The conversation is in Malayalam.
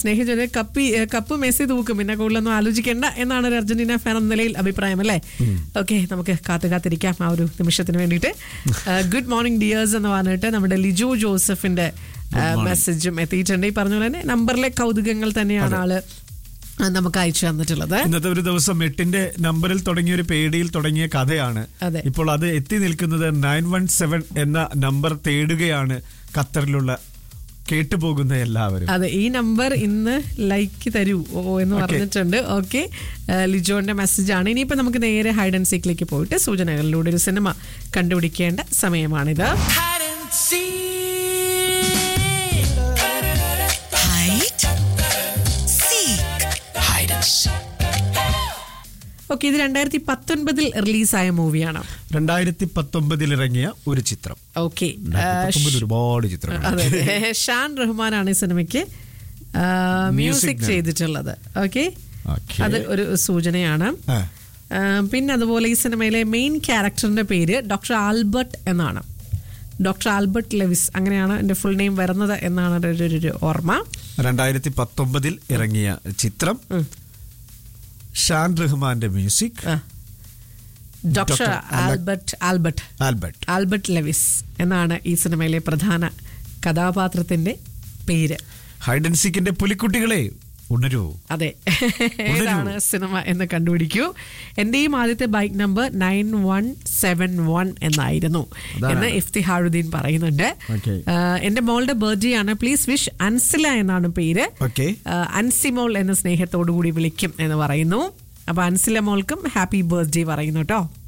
സ്നേഹിച്ചൊരു കപ്പി ഏ, കപ്പ് മെസ്സി തൂക്കും പിന്നെ കൂടുതലൊന്നും ആലോചിക്കേണ്ട എന്നാണ് ഒരു അർജന്റീന ഫാൻ എന്ന നിലയിൽ അഭിപ്രായം അല്ലേ ഓക്കെ നമുക്ക് കാത്തു കാത്തിരിക്കാം ആ ഒരു നിമിഷത്തിന് വേണ്ടിയിട്ട് ഗുഡ് മോർണിംഗ് ഡിയേഴ്സ് എന്ന് പറഞ്ഞിട്ട് നമ്മുടെ ലിജോ ജോസഫിന്റെ മെസ്സേജും എത്തിയിട്ടുണ്ട് ഈ പറഞ്ഞ പോലെ തന്നെ നമ്പറിലെ കൗതുകങ്ങൾ തന്നെയാണ് ആള് ആ, നമുക്ക് അയച്ചു തന്നിട്ടുള്ളത് ഇന്നത്തെ ഒരു ദിവസം എട്ടിന്റെ നമ്പറിൽ തുടങ്ങിയ ഒരു പേടിയിൽ തുടങ്ങിയ കഥയാണ് അതെ. ഇപ്പോൾ അത് എത്തി നിൽക്കുന്നത് നയൻ വൺ സെവൻ എന്ന നമ്പർ തേടുകയാണ് ഖത്തറിലുള്ള കേട്ടുപോകുന്ന എല്ലാവരും അതെ ഈ നമ്പർ ഇന്ന് ലൈക്ക് തരൂ ഓ എന്ന് Okay. പറഞ്ഞിട്ടുണ്ട് ഓക്കെ ലിജോന്റെ മെസ്സേജ് ആണ് ഇനിയിപ്പോ നമുക്ക് നേരെ ഹൈഡ് ആൻഡ് സീക്കിലേക്ക് പോയിട്ട് സൂചനകളിലൂടെ ഒരു സിനിമ കണ്ടുപിടിക്കേണ്ട സമയമാണിത് hide and seek. Hide, seek, Hide and seek. Okay ഇത് രണ്ടായിരത്തി പത്തൊൻപതിൽ റിലീസായ മൂവിയാണ് രണ്ടായിരത്തി പത്തൊമ്പതിൽ ഇറങ്ങിയ ഒരു ചിത്രം ഓക്കെ രണ്ടായിരത്തി ഒരുപാട് ചിത്രങ്ങൾ അതെ ഷാൻ റഹ്മാനാണ് ഈ സിനിമയ്ക്ക് മ്യൂസിക് നൽകി. ചെയ്തിട്ടുള്ളത് ഓക്കെ Okay. അത് ഒരു സൂചനയാണ് ആ. ആ, പിന്നെ അതുപോലെ ഈ സിനിമയിലെ മെയിൻ ക്യാരക്ടറിന്റെ പേര് ഡോക്ടർ ആൽബർട്ട് എന്നാണ് ഡോക്ടർ ആൽബർട്ട് ലെവിസ് അങ്ങനെയാണ് എൻ്റെ ഫുൾ നെയിം വരുന്നത് എന്നാണ് ഒരു- ഒരു- ഒരു ഓർമ്മ രണ്ടായിരത്തി പത്തൊമ്പതിൽ ഇറങ്ങിയ ചിത്രം ഉം. ഷാൻ റഹ്മാന്റെ മ്യൂസിക് ആ. Doctor doctor Albert Albert Albert Albert Lewis എന്നാണ് ഈ സിനിമയിലെ പ്രധാന കഥാപാത്രത്തിന്റെ പേര് ഹൈഡ് ആൻഡ് സീക്കിന്റെ പുലിക്കുട്ടികളെ ഉണരൂ അതെ ഏതാണ് സിനിമ എന്ന് കണ്ടുപിടിക്കൂ എന്റെയും ആദ്യത്തെ bike number nine one seven one എന്നായിരുന്നു അതാണ്. എന്ന് ഇഫ്തിഹാറുദ്ദീൻ പറയുന്നുണ്ട് Okay. ആ, എന്റെ മോളുടെ ബർത്ത്ഡേ ആണ് പ്ലീസ് വിഷ് അൻസില എന്നാണ് പേര് Okay. ആ, അൻസിമോൾ എന്ന സ്നേഹത്തോടു കൂടി വിളിക്കും എന്ന് പറയുന്നു അപ്പൊ അൻസില മോൾക്കും ഹാപ്പി ബർത്ത്ഡേ പറയുന്നു കേട്ടോ